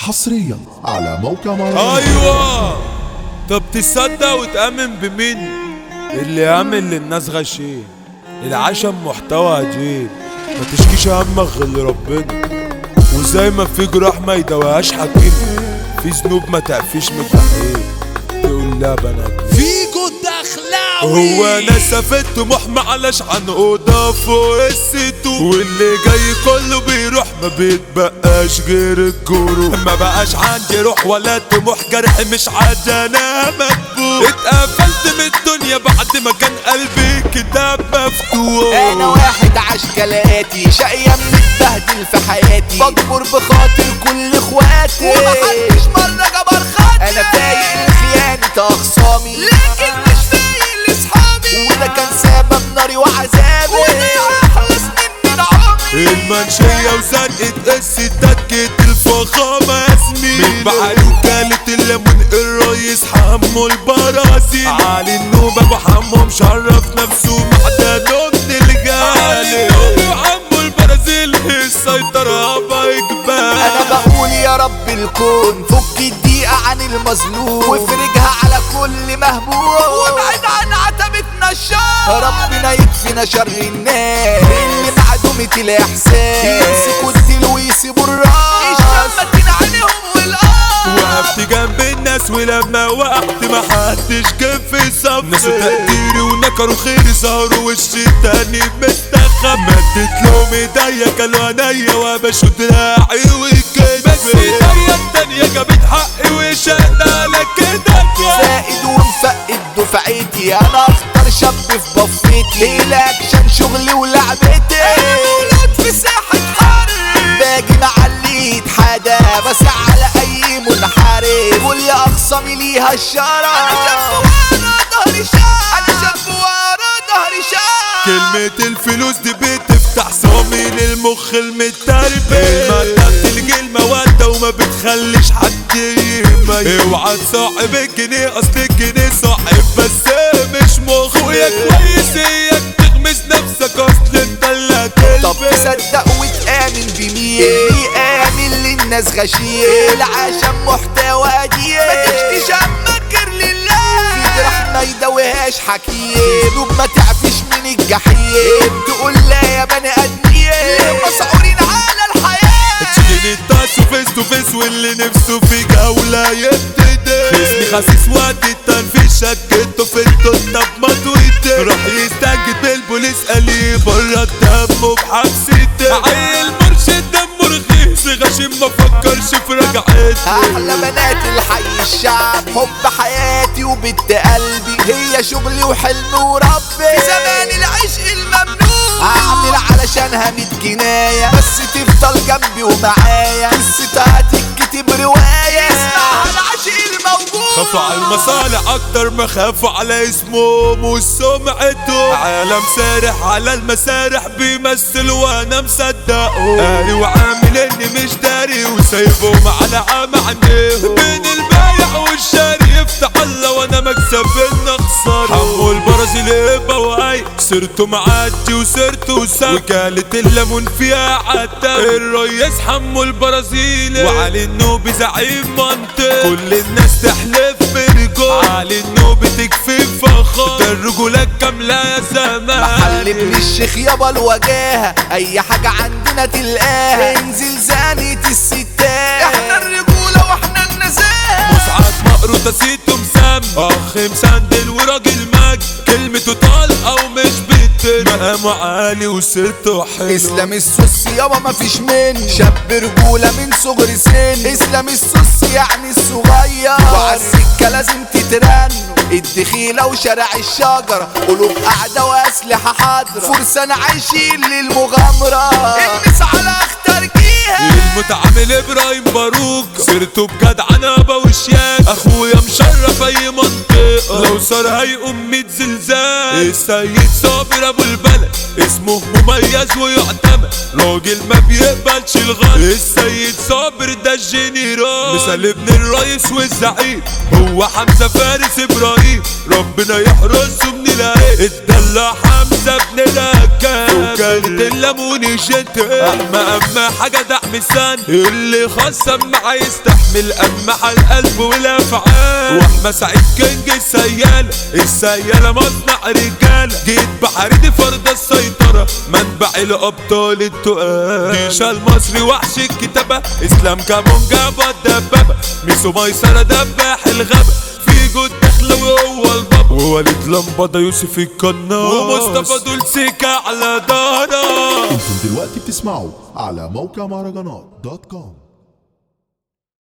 حصريا على موقع مهرجانات ايوه طب تصدق وتامن بمين اللي يعمل للناس غشيم العشم محتوى عجيب ما تشكيش همك غير لربنا وزي ما في جراح ما يدواهاش حكيم في ذنوب ما تعفيش من الجحيم تقول لا بنات فيجو الدخلاوي هو انا سافرت طموح معلش عن اوضه فوق الستو واللي جاي كله بيروح ما بيتبقاش غير الجروح ما بقاش عندي روح ولا طموح جرح مش عاد انا مكبوت اتقفلت من الدنيا بعد ما كان قلبي كتاب مفتوح انا واحد عشكلاتي شقية متبهدل في حياتي بكبر بخاطر كل اخواتي ومحدش مرة جبر خاطري انا فايق لخيانة اخصامي لكن مش فايق لاصحابي وده كان سبب ناري وعذابي وضيع احلى سنين من عمري المنشية وزنقة الستات جيت الفخامة يا زميلي من بعد وكالة الليمون الريس حمو البرازيل علي النوبة ابو حمو مشرف نفسه معدنه من الغالي حمو البرازيل السيطرة باجبال انا بقول يا رب الكون فك الدقيقة عن المظلوم وافرجها على كل مهبوط وابعد عن عتبتنا الشر ربنا يكفينا شر الناس اللي معدومة الاحساس يمسكوا الديل ويسيبوا الراس الشمتين عليهم والارض وقفت جنب الناس ولما وقعت ما حدش جه في صف ناس تقديري ونكروا خيري ظهروا وش التاني مستخبى مدت لهم ايديا كانوا عينيا وبشوا دراعي وكتفي بس ايديا التانية جابت حقي وشهد على كده زائد ومفقد دفعتي انا اختار شاب في بفتي الاكشن شغلي ولعبتي انا مولود في ساحة حرب باجي مع اللي يتحدى بس على اي منحرف كل اخصامي ليها الشرف انا شاب ورا ظهري شاب انا شاب ورا ظهري شاب كلمة الفلوس دي بتفتح صامي للمخ المتربي المادة بتلقي المودة وما بتخليش حد يهمك اوعى تصاحب الجنيه اصل الجنيه صاحب بس مش مخ ويا كويس اياك تغمس نفسك اصل انت اللي طب هتلبس تصدق وتآمن بمين اللي آمن للناس غشيم العشم محتوى قديم ما تشتيش أمكر لله في جرح ما يداويهاش حكيم دوب ما تعفش من الجحيم تقول لا يا بني آدمين مسعورين على الحياة تشيل التاس وفيس تو فيس واللي نفسه في جولة يبتدي اسمي خسيس وقت التنفيذ شكته في التوتة بمطويتي راح يستنجد بالبوليس قال لي بره الدم بحبستي عيل مرشد دمه رخيص غشيم ما فكرش في رجعتي احلى بنات الحي الشعبي حب حياتي وبنت قلبي هي شغلي وحلمي وربي في زمان العشق الممنوع اعمل علشانها ميت جناية بس تفضل جنبي ومعايا قصتها تتكتب رواية اسمها العشق الموجود خافوا على المصالح اكتر ما خافوا على اسمهم وسمعته عالم سارح على المسارح بيمثل وانا مصدقه قاري وعامل اني مش داري وسايبهم على عام عندهم بين البايع والشاري يفتح الله وانا مكسب النخسر حمو البرازيلي بواي سرته معدي وسرته سب وكالة الليمون فيها عتا الريس حمو البرازيلي وعلي النوبي زعيم منطق كل الناس تحلف برجول علي النوبي تكفي فخر ده الرجولة كاملة يا زمان محل ابن الشيخ يابا الوجاهة اي حاجة عندنا تلقاها انزل زانية الستات احنا الرجولة واحنا النزاهة مسعد مقروطة سيته مسام اخ مسندل وراجل مجد كلمته طالقة ومش بتن مقامه عالي وسيرته حلو اسلام السوس يابا مفيش من شاب رجولة من صغر سن اسلام السوس يعني الصغير وعلى السكة لازم تترنوا الدخيلة وشارع الشجرة قلوب قاعدة وأسلحة حاضرة فرسان عايشين للمغامرة المس على اختار جيها المتعامل ابراهيم باروك سيرته بجدعنة وشياك اخويا مشرف اي منطق يرقص لو صار هيقوم ميت زلزال السيد صابر ابو البلد اسمه مميز ويعتمد راجل ما بيقبلش الغلط السيد صابر ده الجنرال مثال ابن الرئيس والزعيم هو حمزه فارس ابراهيم ربنا يحرسه من العين اتدلع حمزه ابن الاكام وكانت الليمون جنت اما اما حاجه دعم سان اللي خصم معاه يستحمل اما على القلب والافعال واحمد سعيد كينج السياله السياله مصنع رجاله جيت بحريدي فرض السيطره منبع الابطال التقال ديشا المصري وحش الكتابه اسلام كامون جابا الدبابه ميسو ميسره دباح الغابه في جود دخله وهو البابا ووليد لمبضه يوسف القناص ومصطفى دول سيكا على دارا انتم دلوقتي بتسمعوا على موقع مهرجانات دوت كوم